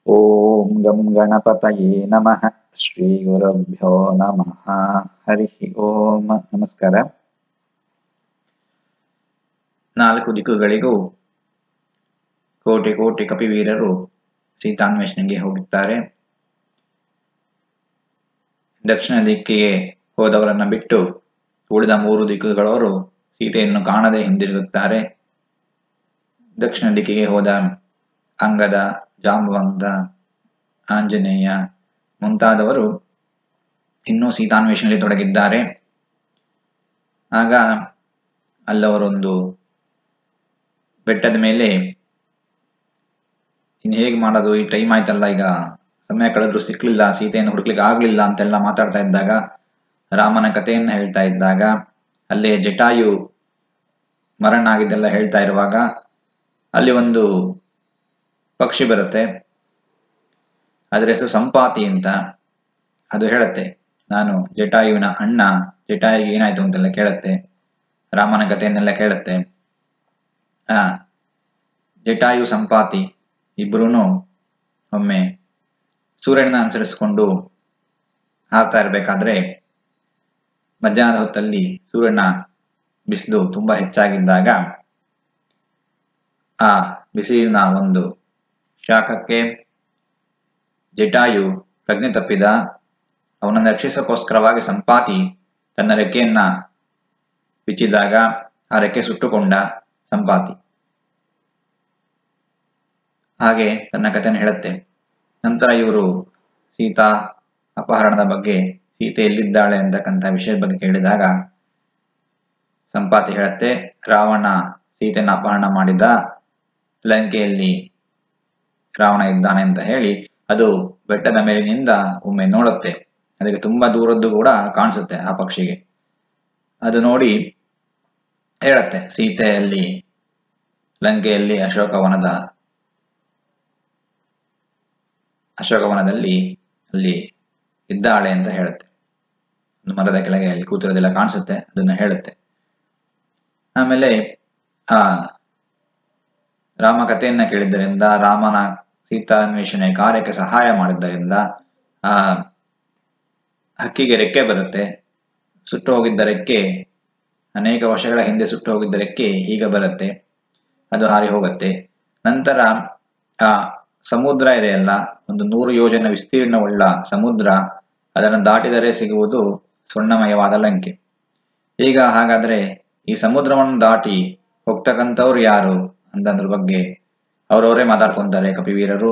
ಓಂ ಗಂ ಗಣಪತಯೇ ನಮಃ ಶ್ರೀ ಗುರುಭ್ಯೋ ನಮಃ ಹರಿ ಓಂ ನಮಸ್ಕಾರ ನಾಲ್ಕು ದಿಕ್ಕುಗಳಿಗೂ ಕೋಟಿ ಕೋಟಿ ಕಪಿವೀರರು ಸೀತಾನ್ವೇಷಣೆಗೆ ಹೋಗುತ್ತಾರೆ ದಕ್ಷಿಣ ದಿಕ್ಕಿಗೆ ಹೋದವರನ್ನ ಬಿಟ್ಟು ಉಳಿದ ಮೂರು ದಿಕ್ಕುಗಳವರು ಸೀತೆಯನ್ನು ಕಾಣದೆ ಹಿಂದಿರುಗುತ್ತಾರೆ ದಕ್ಷಿಣ ದಿಕ್ಕಿಗೆ ಹೋದ ಅಂಗದ ಜಾಂಬವಂತ ಆಂಜನೇಯ ಮುಂತಾದವರು ಇನ್ನೂ ಸೀತಾನ್ವೇಷಣೆಯಲ್ಲಿ ತೊಡಗಿದ್ದಾರೆ ಆಗ ಅಲ್ಲವರೊಂದು ಬೆಟ್ಟದ ಮೇಲೆ ಇನ್ನು ಹೇಗೆ ಮಾಡೋದು ಈ ಟೈಮ್ ಆಯ್ತಲ್ಲ ಈಗ ಸಮಯ ಕಳೆದ್ರು ಸಿಕ್ಲಿಲ್ಲ ಸೀತೆಯನ್ನು ಹುಡುಕ್ಲಿಕ್ಕೆ ಆಗ್ಲಿಲ್ಲ ಅಂತೆಲ್ಲ ಮಾತಾಡ್ತಾ ಇದ್ದಾಗ ರಾಮನ ಕಥೆಯನ್ನು ಹೇಳ್ತಾ ಇದ್ದಾಗ ಅಲ್ಲೇ ಜಟಾಯು ಮರಣ ಆಗಿದ್ದೆಲ್ಲ ಹೇಳ್ತಾ ಇರುವಾಗ ಅಲ್ಲಿ ಒಂದು ಪಕ್ಷಿ ಬರುತ್ತೆ ಅದರ ಹೆಸರು ಸಂಪಾತಿ ಅಂತ ಅದು ಹೇಳುತ್ತೆ ನಾನು ಜಟಾಯುವಿನ ಅಣ್ಣ ಜಟಾಯುಗೆ ಏನಾಯ್ತು ಅಂತೆಲ್ಲ ಕೇಳುತ್ತೆ ರಾಮನ ಕಥೆಯನ್ನೆಲ್ಲ ಕೇಳುತ್ತೆ ಆ ಜಟಾಯು ಸಂಪಾತಿ ಇಬ್ರು ಒಮ್ಮೆ ಸೂರ್ಯನ ಅನುಸರಿಸಿಕೊಂಡು ಹಾರ್ತಾ ಇರಬೇಕಾದ್ರೆ ಮಧ್ಯಾಹ್ನದ ಹೊತ್ತಲ್ಲಿ ಸೂರ್ಯನ ಬಿಸಿಲು ತುಂಬಾ ಹೆಚ್ಚಾಗಿದ್ದಾಗ ಆ ಬಿಸಿಲಿನ ಒಂದು ಶಾಖಕ್ಕೆ ಜಟಾಯು ಪ್ರಜ್ಞೆ ತಪ್ಪಿದ ಅವನನ್ನು ರಕ್ಷಿಸೋಕ್ಕೋಸ್ಕರವಾಗಿ ಸಂಪಾತಿ ತನ್ನ ರೆಕ್ಕೆಯನ್ನ ಬಿಚ್ಚಿದಾಗ ಆ ರೆಕ್ಕೆ ಸುಟ್ಟುಕೊಂಡ ಸಂಪಾತಿ ಹಾಗೆ ತನ್ನ ಕಥೆಯನ್ನು ಹೇಳುತ್ತೆ ನಂತರ ಇವರು ಸೀತಾ ಅಪಹರಣದ ಬಗ್ಗೆ ಸೀತೆ ಎಲ್ಲಿದ್ದಾಳೆ ಅಂತಕ್ಕಂಥ ವಿಷಯದ ಬಗ್ಗೆ ಕೇಳಿದಾಗ ಸಂಪಾತಿ ಹೇಳುತ್ತೆ ರಾವಣ ಸೀತೆಯನ್ನು ಅಪಹರಣ ಮಾಡಿದ ಲಂಕೆಯಲ್ಲಿ ರಾವಣ ಇದ್ದಾನೆ ಅಂತ ಹೇಳಿ ಅದು ಬೆಟ್ಟದ ಮೇಲಿನಿಂದ ಒಮ್ಮೆ ನೋಡುತ್ತೆ ಅದಕ್ಕೆ ತುಂಬಾ ದೂರದ್ದು ಕೂಡ ಕಾಣಿಸುತ್ತೆ ಆ ಪಕ್ಷಿಗೆ ಅದು ನೋಡಿ ಹೇಳತ್ತೆ ಸೀತೆಯಲ್ಲಿ ಲಂಕೆಯಲ್ಲಿ ಅಶೋಕವನದ ಅಶೋಕವನದಲ್ಲಿ ಅಲ್ಲಿ ಇದ್ದಾಳೆ ಅಂತ ಹೇಳುತ್ತೆ ಒಂದು ಮರದ ಕೆಳಗೆ ಅಲ್ಲಿ ಕೂತಿರೋದೆಲ್ಲ ಕಾಣಿಸುತ್ತೆ ಅದನ್ನ ಹೇಳುತ್ತೆ ಆಮೇಲೆ ಆ ರಾಮ ಕಥೆಯನ್ನ ಕೇಳಿದ್ದರಿಂದ ರಾಮನ ಸೀತಾನ್ವೇಷಣೆ ಕಾರ್ಯಕ್ಕೆ ಸಹಾಯ ಮಾಡಿದ್ದರಿಂದ ಆ ಹಕ್ಕಿಗೆ ರೆಕ್ಕೆ ಬರುತ್ತೆ ಸುಟ್ಟು ಹೋಗಿದ್ದ ರೆಕ್ಕೆ ಅನೇಕ ವರ್ಷಗಳ ಹಿಂದೆ ಸುಟ್ಟು ಹೋಗಿದ್ದ ರೆಕ್ಕೆ ಈಗ ಬರುತ್ತೆ ಅದು ಹಾರಿ ಹೋಗುತ್ತೆ ನಂತರ ಆ ಸಮುದ್ರ ಇದೆಯಲ್ಲ ಒಂದು ನೂರು ಯೋಜನ ವಿಸ್ತೀರ್ಣವುಳ್ಳ ಸಮುದ್ರ ಅದನ್ನು ದಾಟಿದರೆ ಸಿಗುವುದು ಸ್ವರ್ಣಮಯವಾದ ಲಂಕೆ ಈಗ ಹಾಗಾದ್ರೆ ಈ ಸಮುದ್ರವನ್ನು ದಾಟಿ ಹೋಗ್ತಕ್ಕಂಥವ್ರು ಯಾರು ಅಂತಂದ್ರ ಬಗ್ಗೆ ಅವರವರೇ ಮಾತಾಡ್ಕೊಂತಾರೆ ಕಪಿವೀರರು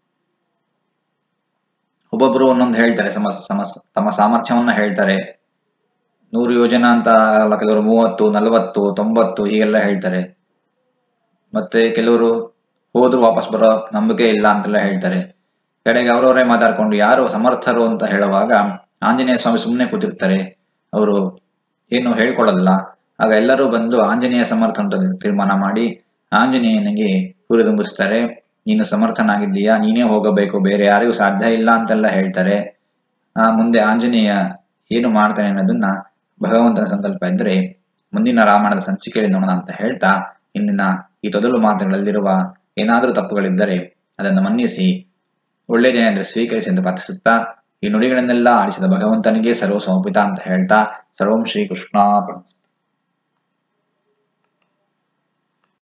ಒಬ್ಬೊಬ್ರು ಒಂದೊಂದು ಹೇಳ್ತಾರೆ ಸಮ ಸಮ ತಮ್ಮ ಸಾಮರ್ಥ್ಯವನ್ನ ಹೇಳ್ತಾರೆ ನೂರು ಯೋಜನ ಅಂತ ಅಲ್ಲ ಕೆಲವರು ಮೂವತ್ತು ನಲವತ್ತು ತೊಂಬತ್ತು ಹೀಗೆಲ್ಲ ಹೇಳ್ತಾರೆ ಮತ್ತೆ ಕೆಲವರು ಹೋದ್ರು ವಾಪಸ್ ಬರೋ ನಂಬಿಕೆ ಇಲ್ಲ ಅಂತೆಲ್ಲ ಹೇಳ್ತಾರೆ ಕಡೆಗೆ ಅವರವರೇ ಮಾತಾಡ್ಕೊಂಡು ಯಾರು ಸಮರ್ಥರು ಅಂತ ಹೇಳುವಾಗ ಆಂಜನೇಯ ಸ್ವಾಮಿ ಸುಮ್ಮನೆ ಕೂತಿರ್ತಾರೆ ಅವರು ಏನು ಹೇಳ್ಕೊಳ್ಳೋದಿಲ್ಲ ಆಗ ಎಲ್ಲರೂ ಬಂದು ಆಂಜನೇಯ ಸಮರ್ಥ ಅಂತ ತೀರ್ಮಾನ ಮಾಡಿ ಆಂಜನೇಯನಿಗೆ ಹುರಿದುಂಬಿಸ್ತಾರೆ ನೀನು ಸಮರ್ಥನಾಗಿದ್ದೀಯಾ ನೀನೇ ಹೋಗಬೇಕು ಬೇರೆ ಯಾರಿಗೂ ಸಾಧ್ಯ ಇಲ್ಲ ಅಂತೆಲ್ಲ ಹೇಳ್ತಾರೆ ಆ ಮುಂದೆ ಆಂಜನೇಯ ಏನು ಮಾಡ್ತಾನೆ ಅನ್ನೋದನ್ನ ಭಗವಂತನ ಸಂಕಲ್ಪ ಇದ್ರೆ ಮುಂದಿನ ರಾಮಾಯಣದ ಸಂಚಿಕೆಯಲ್ಲಿ ನೋಡೋಣ ಅಂತ ಹೇಳ್ತಾ ಇಂದಿನ ಈ ತೊದಲು ಮಾತುಗಳಲ್ಲಿರುವ ಏನಾದರೂ ತಪ್ಪುಗಳಿದ್ದರೆ ಅದನ್ನು ಮನ್ನಿಸಿ ಒಳ್ಳೆಯದೇನೆಂದ್ರೆ ಸ್ವೀಕರಿಸಿ ಎಂದು ಪ್ರಾರ್ಥಿಸುತ್ತಾ ಈ ನುಡಿಗಳನ್ನೆಲ್ಲ ಆಡಿಸಿದ ಭಗವಂತನಿಗೆ ಸರ್ವ ಸಮರ್ಪಿತ ಅಂತ ಹೇಳ್ತಾ ಸರ್ವಂ ಶ್ರೀ ಕೃಷ್ಣ